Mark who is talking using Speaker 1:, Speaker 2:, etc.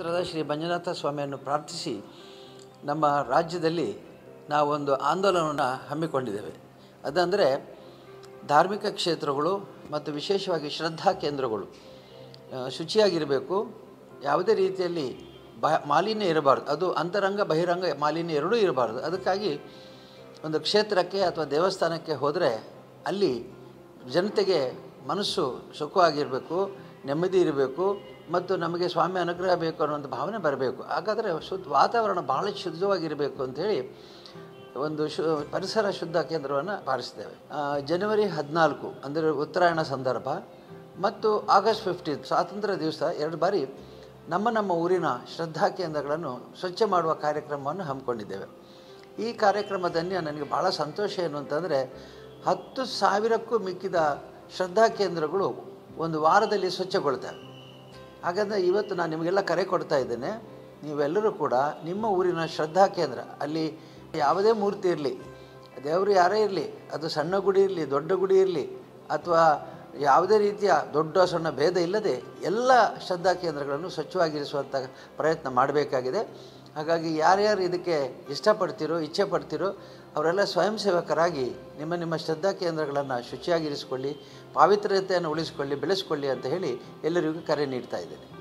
Speaker 1: ಕ್ಷೇತ್ರದ ಶ್ರೀ ಮಂಜುನಾಥ ಸ್ವಾಮಿಯನ್ನು ಪ್ರಾರ್ಥಿಸಿ ನಮ್ಮ ರಾಜ್ಯದಲ್ಲಿ ನಾವೊಂದು ಆಂದೋಲನವನ್ನು ಹಮ್ಮಿಕೊಂಡಿದ್ದೇವೆ ಅದಂದರೆ ಧಾರ್ಮಿಕ ಕ್ಷೇತ್ರಗಳು ಮತ್ತು ವಿಶೇಷವಾಗಿ ಶ್ರದ್ಧಾ ಕೇಂದ್ರಗಳು ಆ, ಶುಚಿಯಾಗಿರಬೇಕು ಯಾವುದೇ ರೀತಿಯಲ್ಲಿ ಬ ಮಾಲಿನ್ಯ ಇರಬಾರ್ದು ಅದು ಅಂತರಂಗ ಬಹಿರಂಗ ಮಾಲಿನ್ಯ ಎರಡೂ ಇರಬಾರ್ದು ಅದಕ್ಕಾಗಿ ಒಂದು ಕ್ಷೇತ್ರಕ್ಕೆ ಅಥವಾ ದೇವಸ್ಥಾನಕ್ಕೆ ಹೋದರೆ ಅಲ್ಲಿ ಜನತೆಗೆ ಮನಸ್ಸು ಸುಖವಾಗಿರಬೇಕು ನೆಮ್ಮದಿ ಇರಬೇಕು ಮತ್ತು ನಮಗೆ ಸ್ವಾಮಿ ಅನುಗ್ರಹ ಬೇಕು ಅನ್ನೋಂಥ ಭಾವನೆ ಬರಬೇಕು ಹಾಗಾದರೆ ಶುದ್ಧ ವಾತಾವರಣ ಭಾಳ ಶುದ್ಧವಾಗಿರಬೇಕು ಅಂಥೇಳಿ ಒಂದು ಶು ಪರಿಸರ ಶುದ್ಧ ಕೇಂದ್ರವನ್ನು ಪಾಲಿಸ್ತೇವೆ ಆ, ಜನವರಿ ಹದಿನಾಲ್ಕು ಅಂದರೆ ಉತ್ತರಾಯಣ ಸಂದರ್ಭ ಮತ್ತು ಆಗಸ್ಟ್ ಫಿಫ್ಟೀನ್ ಸ್ವಾತಂತ್ರ್ಯ ದಿವಸ ಎರಡು ಬಾರಿ ನಮ್ಮ ನಮ್ಮ ಊರಿನ ಶ್ರದ್ಧಾ ಕೇಂದ್ರಗಳನ್ನು ಸ್ವಚ್ಛ ಮಾಡುವ ಕಾರ್ಯಕ್ರಮವನ್ನು ಹಮ್ಮಿಕೊಂಡಿದ್ದೇವೆ ಈ ಕಾರ್ಯಕ್ರಮದಲ್ಲಿ ನನಗೆ ಭಾಳ ಸಂತೋಷ ಏನು ಅಂತಂದರೆ ಹತ್ತು ಸಾವಿರಕ್ಕೂ ಮಿಕ್ಕಿದ ಶ್ರದ್ಧಾ ಕೇಂದ್ರಗಳು ಒಂದು ವಾರದಲ್ಲಿ ಸ್ವಚ್ಛಗೊಳ್ತವೆ ಹಾಗಾದರೆ ಇವತ್ತು ನಾನು ನಿಮಗೆಲ್ಲ ಕರೆ ಕೊಡ್ತಾ ಇದ್ದೇನೆ ನೀವೆಲ್ಲರೂ ಕೂಡ ನಿಮ್ಮ ಊರಿನ ಶ್ರದ್ಧಾ ಕೇಂದ್ರ ಅಲ್ಲಿ ಯಾವುದೇ ಮೂರ್ತಿ ಇರಲಿ ದೇವರು ಯಾರೇ ಇರಲಿ ಅದು ಸಣ್ಣ ಗುಡಿ ಇರಲಿ ದೊಡ್ಡ ಗುಡಿ ಇರಲಿ ಅಥವಾ ಯಾವುದೇ ರೀತಿಯ ದೊಡ್ಡ ಸಣ್ಣ ಭೇದ ಇಲ್ಲದೆ ಎಲ್ಲ ಶ್ರದ್ಧಾ ಕೇಂದ್ರಗಳನ್ನು ಸ್ವಚ್ಛವಾಗಿರಿಸುವಂಥ ಪ್ರಯತ್ನ ಮಾಡಬೇಕಾಗಿದೆ ಹಾಗಾಗಿ ಯಾರ್ಯಾರು ಇದಕ್ಕೆ ಇಷ್ಟಪಡ್ತೀರೋ ಇಚ್ಛೆ ಪಡ್ತೀರೋ ಅವರೆಲ್ಲ ಸ್ವಯಂ ಸೇವಕರಾಗಿ ನಿಮ್ಮ ನಿಮ್ಮ ಶ್ರದ್ಧಾ ಕೇಂದ್ರಗಳನ್ನು ಶುಚಿಯಾಗಿರಿಸಿಕೊಳ್ಳಿ ಪಾವಿತ್ರ್ಯತೆಯನ್ನು ಉಳಿಸಿಕೊಳ್ಳಿ ಬೆಳೆಸ್ಕೊಳ್ಳಿ ಅಂತ ಹೇಳಿ ಎಲ್ಲರಿಗೂ ಕರೆ ನೀಡ್ತಾ ಇದ್ದೇನೆ